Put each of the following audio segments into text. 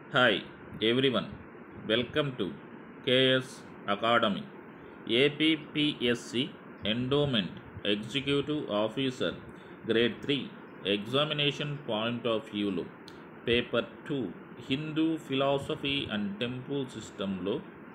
hi everyone welcome to KS academy APPSC endowment executive officer grade three examination point of వ్యూలో paper two Hindu philosophy and temple సిస్టంలో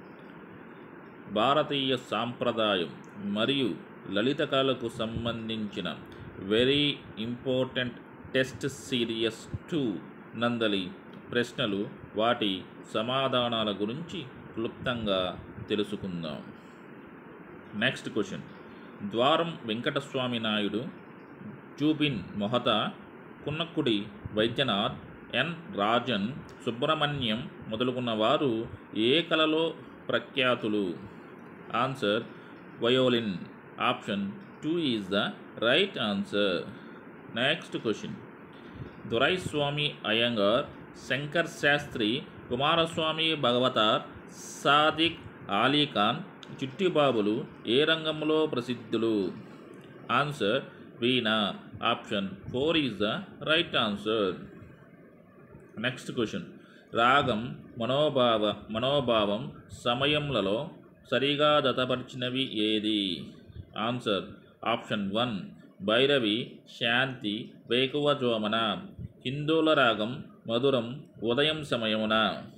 భారతీయ సాంప్రదాయం మరియు లలిత కళలకు సంబంధించిన very important test series two నందలి ప్రశ్నలు వాటి సమాధానాల గురించి క్లుప్తంగా తెలుసుకుందాం నెక్స్ట్ క్వశ్చన్ ద్వారం వెంకటస్వామి నాయుడు జూబిన్ మొహతా కున్నక్కుడి వైద్యనాథ్ ఎన్ రాజన్ సుబ్రహ్మణ్యం మొదలుగున్న వారు ఏ కళలో ప్రఖ్యాతులు answer violin option two is the right answer next question Doraiswamy Iyengar Shankar Sastri Kumaraswamy Bhagavatar Sadiq Ali Khan చిట్టిబాబులు ఏ రంగంలో ప్రసిద్ధులు answer veena option four is the right answer next question రాగం మనోభావ మనోభావం సమయములలో సరిగా దతపరిచినవి ఏది ఆన్సర్ ఆప్షన్ వన్ భైరవి శాంతి వేకువ జోమన హిందువుల రాగం మధురం ఉదయం సమయమున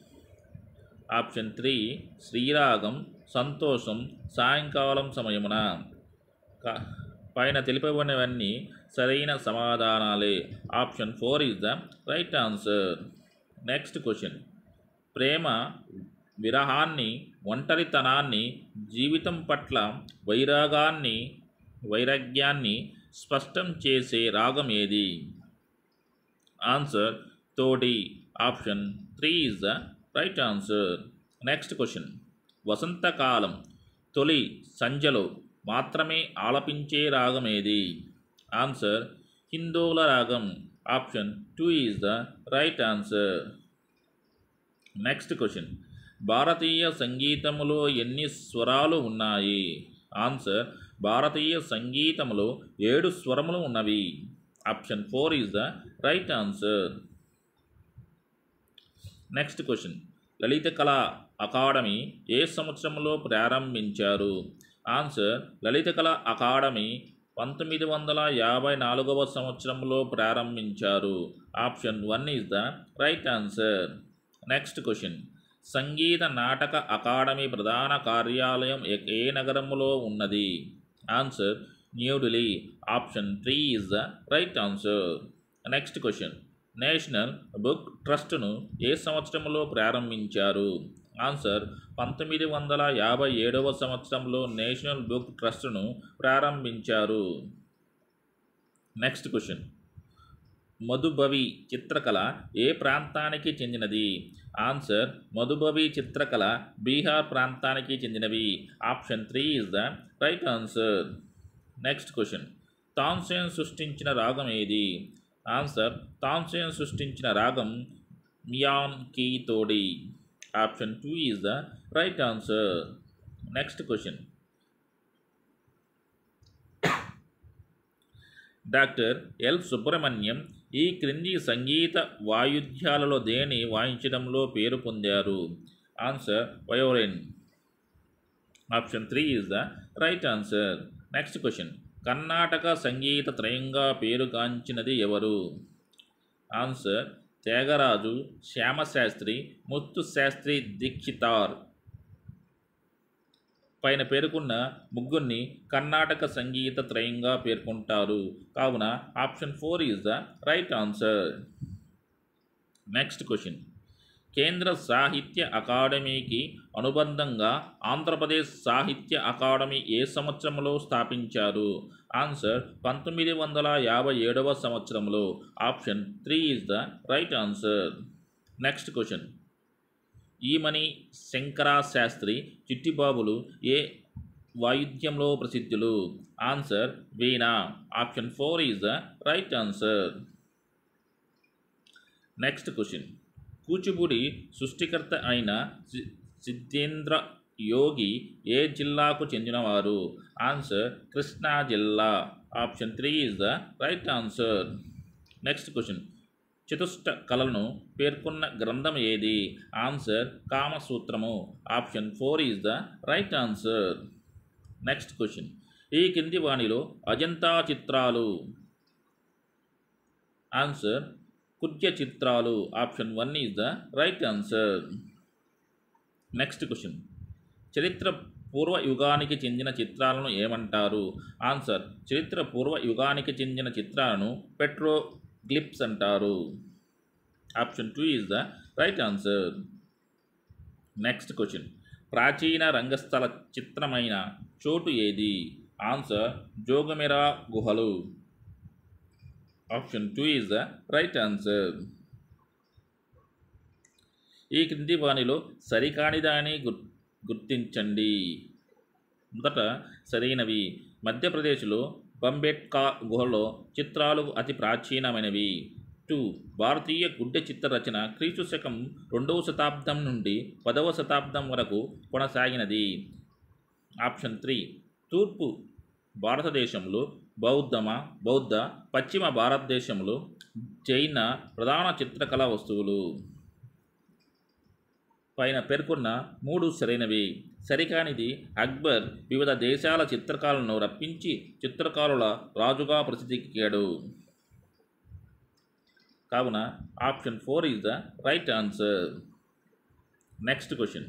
ఆప్షన్ త్రీ శ్రీరాగం సంతోషం సాయంకాలం సమయమున క- పైన తెలుపబడినవన్నీ సరైన సమాధానాలే option four is the right answer next question ప్రేమ విరహాన్ని ఒంటరితనాన్ని జీవితం పట్ల వైరాగాన్ని వైరాగ్యాన్ని స్పష్టం చేసే రాగం ఏది answer Todi option three is the right answer next question వసంతకాలం తొలి సంధ్యలో మాత్రమే ఆలపించే రాగం ఏది ఆన్సర్ హిందోల రాగం option two is the right answer next question భారతీయ సంగీతములో ఎన్ని స్వరాలు ఉన్నాయి ఆన్సర్ భారతీయ సంగీతములో ఏడు స్వరములు ఉన్నవి option four is the right answer next question Lalit Kala academy ఏ సంవత్సరంలో ప్రారంభించారు ఆన్సర్ లలిత కళా అకాడమీ పంతొమ్మిది వందల యాభై నాలుగవ సంవత్సరంలో ప్రారంభించారు option one is the right answer next question Sangeet Natak academy ప్రధాన కార్యాలయం ఏ- ఏ నగరములో ఉన్నది answer New Delhi option three is the right answer next question national book ట్రస్ట్ను ఏ సంవత్సరంలో ప్రారంభించారు ఆన్సర్ పంతొమ్మిది వందల యాభై ఏడవ సంవత్సరంలో నేషనల్ బుక్ ట్రస్ట్ను ప్రారంభించారు నెక్స్ట్ క్వశ్చన్ మధుబవి చిత్రకళ ఏ ప్రాంతానికి చెందినది ఆన్సర్ మధుబవి చిత్రకళ బీహార్ ప్రాంతానికి చెందినవి option three is the right answer next question Tansen సృష్టించిన రాగం ఏది ఆన్సర్ తాన్సేన్ సృష్టించిన రాగం Miyan ki Todi option two is the right answer next question doctor L Subrahmanyam ఈ క్రింది సంగీత వాయుద్యాలలో దేని వాయించడంలో పేరు పొందారు answer violin option three is the right answer next question Karnataka సంగీత త్రయంగా పేరుగాంచినది ఎవరు ఆన్సర్ త్యాగరాజు శ్యామశాస్త్రి ముత్తు శాస్త్రి దీక్షితార్ పైన పేర్కొన్న ముగ్గురిని కర్ణాటక సంగీత త్రయంగా పేర్కొంటారు కావున option four is the right answer next question కేంద్ర సాహిత్య అకాడమీకి అనుబంధంగా ఆంధ్రప్రదేశ్ సాహిత్య అకాడమీ ఏ సంవత్సరంలో స్థాపించారు ఆన్సర్ పంతొమ్మిది వందల యాభై ఏడవ సంవత్సరంలో option three is the right answer next question Emani Sankara Sastri చిట్టిబాబులు ఏ వాయిద్యంలో ప్రసిద్ధులు answer veena option four is the right answer next question Kuchipudi సృష్టికర్త అయిన సి- సిద్ధేంద్ర యోగి ఏ జిల్లాకు చెందినవారు ఆన్సర్ కృష్ణా జిల్లా option three is the right answer next question చతుష్ట కళలను పేర్కొన్న గ్రంథం ఏది ఆన్సర్ కామసూత్రము option four is the right answer next question ఈ కింది వాణిలో అజంతా చిత్రాలు ఆన్సర్ కుర్య చిత్రాలు option one is the right answer next question చరిత్ర పూర్వ యుగానికి చెందిన చిత్రాలను ఏమంటారు ఆన్సర్ చరిత్ర పూర్వ యుగానికి చెందిన చిత్రాలను పెట్రోగ్లిప్స్ అంటారు option two is the right answer next question ప్రాచీన రంగస్థల చిత్రమైన చోటు ఏది ఆన్సర్ జోగమెరా గుహలు option two is the right answer ఈ క్రింది వాణిలో సరికానిదాని గుర్ గుర్తించండి మొదట సరైనవి మధ్యప్రదేశ్లో బంబేట్కా గుహలో చిత్రాలు అతి ప్రాచీనమైనవి టూ భారతీయ గుడ్డ చిత్ర రచన క్రీస్తు శకం రెండవ శతాబ్దం నుండి పదవ శతాబ్దం వరకు కొనసాగినది ఆప్షన్ త్రీ తూర్పు భారతదేశంలో బౌద్ధమ బౌద్ధ పశ్చిమ భారతదేశంలో జైన ప్రధాన చిత్రకళా వస్తువులు పైన పేర్కొన్న మూడు సరైనవి సరికానిది అక్బర్ వివిధ దేశాల చిత్రకారులను రప్పించి చిత్రకారుల రాజుగా ప్రసిద్ధికెక్కాడు కావున option four is the right answer next question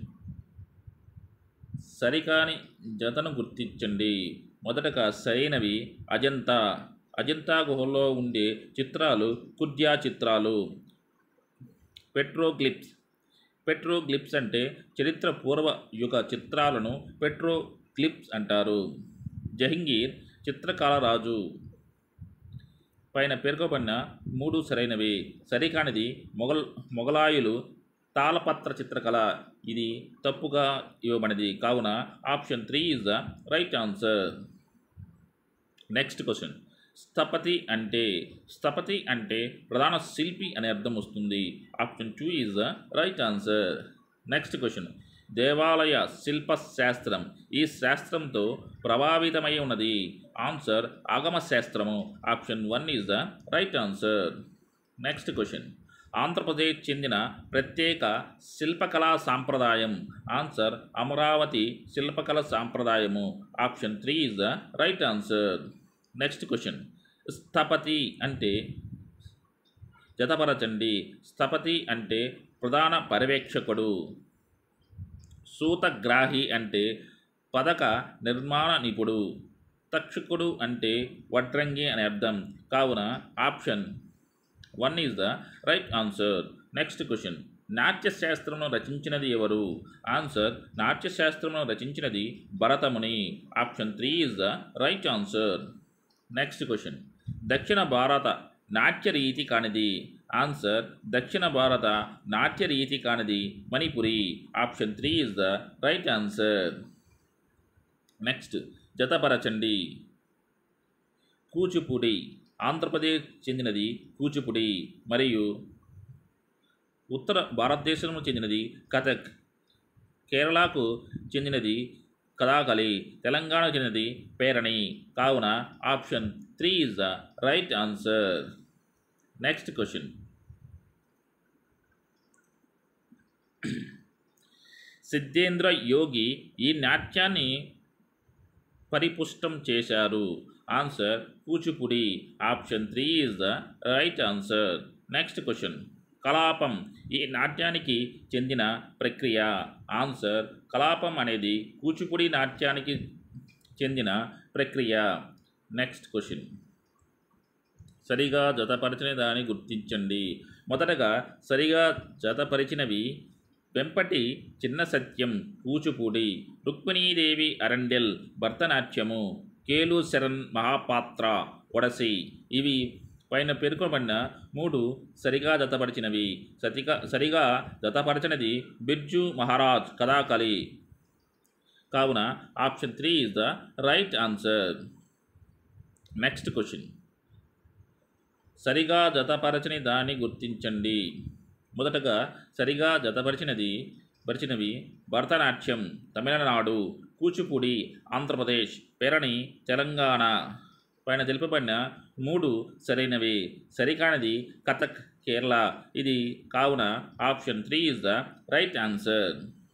సరికాని జతను గుర్తించండి మొదటగా సరైనవి అజంతా అజంతా గుహలో ఉండే చిత్రాలు కుడ్యా చిత్రాలు పెట్రోగ్లిప్స్ పెట్రోగ్లిప్స్ అంటే చరిత్ర పూర్వ యుగ చిత్రాలను పెట్రోగ్లిప్స్ అంటారు జహంగీర్ చిత్రకాల రాజు పైన పేర్కొబడిన మూడు సరైనవి సరికానిది మొఘల్ మొఘలాయులు తాళపత్ర చిత్రకళ ఇది తప్పుగా ఇవ్వబడినది కావున option three is the right answer next question స్థపతి అంటే స్థపతి అంటే ప్రధాన శిల్పి అనే అర్థం వస్తుంది option two is the right answer next question దేవాలయ శిల్ప శాస్త్రం ఈ శాస్త్రంతో ప్రభావితమై ఉన్నది ఆన్సర్ ఆగమ శాస్త్రము option one is the right answer next question Andhra Pradesh చెందిన ప్రత్యేక శిల్పకళా సాంప్రదాయం ఆన్సర్ అమరావతి శిల్పకళ సాంప్రదాయము option three is the right answer next question స్థపతి అంటే జతపరచండి స్థపతి అంటే ప్రధాన పర్యవేక్షకుడు సూతగ్రాహి అంటే పథక నిర్మాణ నిపుడు తక్షకుడు అంటే వడ్రంగి అని అర్థం కావున option one is the right answer next question నాట్యశాస్త్రమును రచించినది ఎవరు ఆన్సర్ నాట్యశాస్త్రమును రచించినది Bharata Muni option three is the right answer next question దక్షిణ భారత నాట్య రీతి కానిది ఆన్సర్ దక్షిణ భారత నాట్య రీతి కానిది Manipuri option three is the right answer next జతపరచండి కూచిపూడి ఆంధ్రప్రదేశ్ చెందినది కూచిపూడి మరియు ఉత్తర భారతదేశంలో చెందినది కథక్ కేరళకు చెందినది కథాకళి తెలంగాణకు చెందినది పేరణి కావున option three is the right answer next question Siddhendra Yogi ఈ నాట్యాన్ని పరిపుష్టం చేశారు answer Kuchipudi option three is the right answer next question కలాపం ఈ నాట్యానికి చెందిన ప్రక్రియ ఆన్సర్ కలాపం అనేది కూచిపూడి నాట్యానికి చెందిన ప్రక్రియ నెక్స్ట్ క్వశ్చన్ సరిగా జతపరిచిన దాన్ని గుర్తించండి మొదటగా సరిగా జతపరిచినవి వెంపటి చిన్న సత్యం కూచిపూడి రుక్మిణీదేవి అరండెల్ భరతనాట్యము కేలు శరణ్ మహాపాత్ర ఒడసి ఇవి పైన పేర్కొనబడిన మూడు సరిగా జతపరిచినవి సతిగా సరిగా జతపరచినది బిర్జు మహారాజ్ కథాకళి కావున option three is the right answer next question సరిగా జతపరచని దాన్ని గుర్తించండి మొదటగా సరిగా జతపరిచినది పరిచినవి భరతనాట్యం తమిళనాడు కూచిపూడి ఆంధ్రప్రదేశ్ పెరణి తెలంగాణ పైన తెలుపబడిన మూడు సరైనవి సరికానిది కథక్ కేరళ ఇది కావున option three is the right answer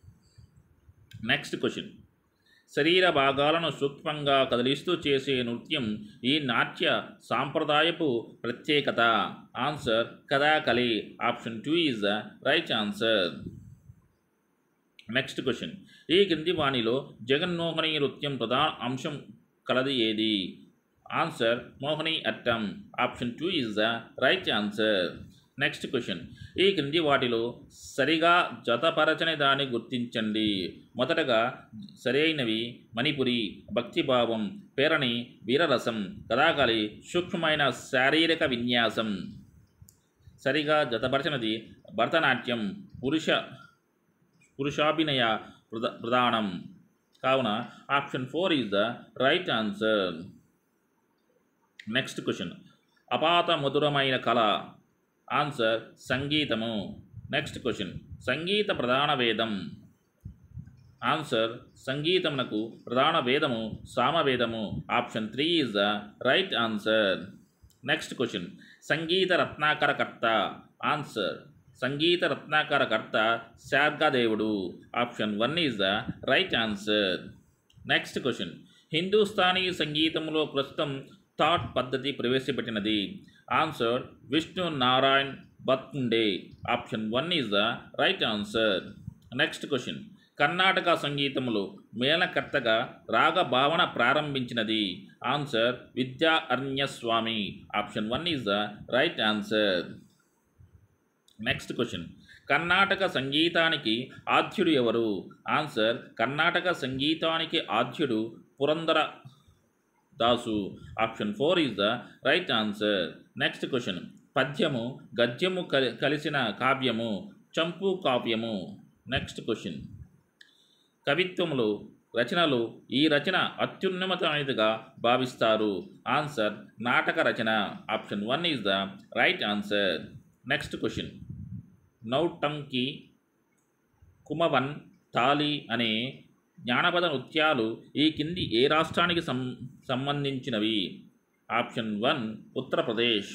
next question శరీర భాగాలను సూక్ష్మంగా కదిలిస్తూ చేసే నృత్యం ఈ నాట్య సాంప్రదాయపు ప్రత్యేకత answer Kathakali option two is the right answer next question ఈ క్రింది వాణిలో జగన్మోహని నృత్యం ప్రధాన అంశం కలది ఏది answer Mohini Attam option two is the right answer next question ఈ క్రింది వాటిలో సరిగా జతపరచని దాన్ని గుర్తించండి మొదటగా సరైనవి మణిపురి భక్తిభావం పేరణి వీరరసం కథాకళి సూక్ష్మమైన శారీరక విన్యాసం సరిగా జతపరచనది భరతనాట్యం పురుష పురుషాభినయ ప్రధ ప్రధానం కావున option four is the right answer next question అపాత మధురమైన కళ ఆన్సర్ సంగీతము నెక్స్ట్ క్వశ్చన్ సంగీత ప్రధాన వేదం ఆన్సర్ సంగీతమునకు ప్రధాన వేదము సామవేదము option three is the right answer next question సంగీత రత్నాకరకర్త ఆన్సర్ సంగీత రత్నాకరకర్త శార్గాదేవుడు option one is the right answer next question Hindustani సంగీతంలో ప్రస్తుతం థాట్ పద్ధతి ప్రవేశపెట్టినది answer Vishnu Narayan Bhatkhande option one is the right answer next question Karnataka సంగీతంలో మేళకర్తగా రాగ భావన ప్రారంభించినది answer Vidya Aranyaswamy option one is the right answer next question Karnataka సంగీతానికి ఆద్యుడు ఎవరు ఆన్సర్ కర్ణాటక సంగీతానికి ఆద్యుడు పురందర Dasu option four is the right answer next question పద్యము గద్యము కలి- కలిసిన కావ్యము చంపు కావ్యము నెక్స్ట్ క్వశ్చన్ కవిత్వములు రచనలు ఈ రచన అత్యున్నతమైనదిగా భావిస్తారు ఆన్సర్ నాటక రచన option one is the right answer next question Nautanki కుమవన్ తాలి అనే జ్ఞానపద నృత్యాలు ఈ కింది ఏ రాష్ట్రానికి సం సంబంధించినవి option one Uttar Pradesh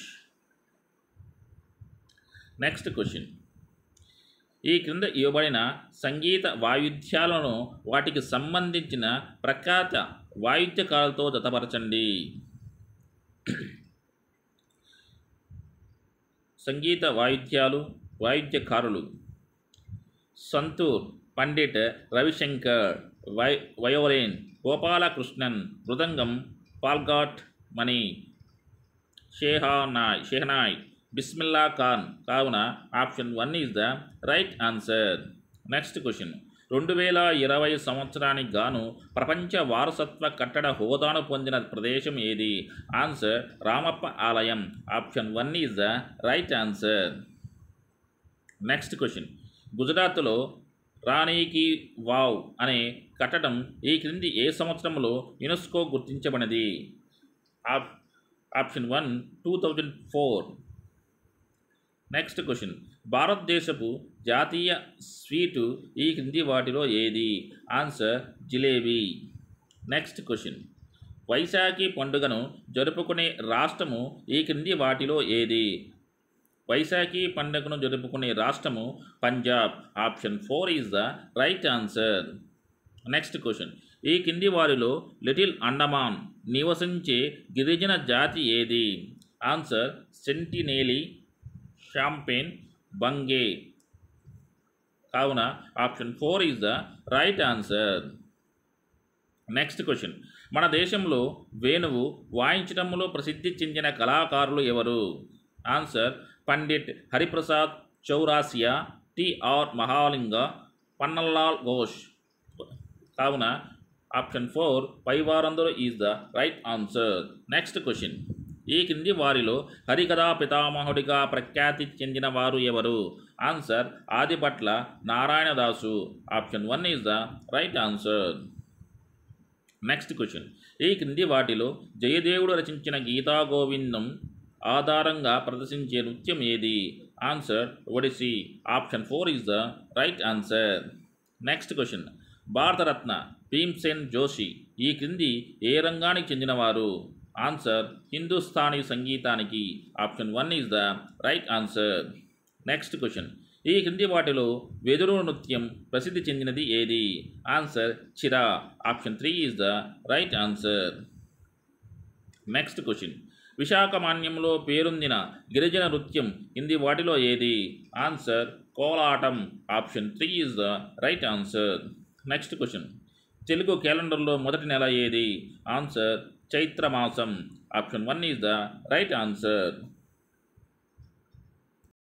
next question ఈ క్రింద ఇవ్వబడిన సంగీత వాయిద్యాలను వాటికి సంబంధించిన ప్రఖ్యాత వాయిద్యకాలతో జతపరచండి సంగీత వాయిద్యాలు వాయిద్యకారులు సంతూర్ పండిట్ రవిశంకర్ వై వయోలిన్ గోపాలకృష్ణన్ మృదంగం పాల్గాట్ మణి షేహానాయ్ షెహనాయ్ బిస్మిల్లా ఖాన్ కావున option one is the right answer next question రెండు వేల ఇరవై సంవత్సరానికి గాను ప్రపంచ వారసత్వ కట్టడ హోదాను పొందిన ప్రదేశం ఏది ఆన్సర్ రామప్ప ఆలయం option one is the right answer next question గుజరాత్లో రాణికి వావ్ అనే కట్టడం ఈ క్రింది ఏ సంవత్సరంలో యునెస్కో గుర్తించబడినది ఆప్ option one two thousand four next question భారతదేశపు జాతీయ స్వీటు ఈ క్రింది వాటిలో ఏది answer jalebi next question Vaisakhi పండుగను జరుపుకునే రాష్ట్రము ఈ క్రింది వాటిలో ఏది వైశాఖి పండుగను జరుపుకునే రాష్ట్రము Punjab option four is the right answer next question ఈ కింది వారిలో లిటిల్ అండమాన్ నివసించే గిరిజన జాతి ఏది ఆన్సర్ సెంటినేలి షాంపెన్ బంగే కావున option four is the right answer next question మన దేశంలో వేణువు వాయించడంలో ప్రసిద్ధి చెందిన కళాకారులు ఎవరు ఆన్సర్ పండిట్ హరిప్రసాద్ చౌరాసియా టిఆర్ మహాలింగ పన్నల్లాల్ ఘోష్ కావున ఆప్షన్ ఫోర్ పై వారందరూ is the right answer next question ఈ కింది వారిలో హరికథా పితామహుడిగా ప్రఖ్యాతి చెందిన వారు ఎవరు answer Adibhatla Narayanadasu option one is the right answer next question ఈ క్రింది వాటిలో జయదేవుడు రచించిన గీతా గోవిందం ఆధారంగా ప్రదర్శించే నృత్యం ఏది answer Odissi option four is the right answer next question Bharat Ratna Bhimsen Joshi ఈ క్రింది ఏ రంగానికి చెందినవారు ఆన్సర్ హిందుస్థానీ సంగీతానికి option one is the right answer next question ఈ క్రింది వాటిలో వెదురు నృత్యం ప్రసిద్ధి చెందినది ఏది answer Cheraw option three is the right answer next question విశాఖమాన్యంలో పేరొందిన గిరిజన నృత్యం కింది వాటిలో ఏది answer Kolatam option three is the right answer next question Telugu క్యాలెండర్లో మొదటి నెల ఏది ఆన్సర్ చైత్రమాసం option one is the right answer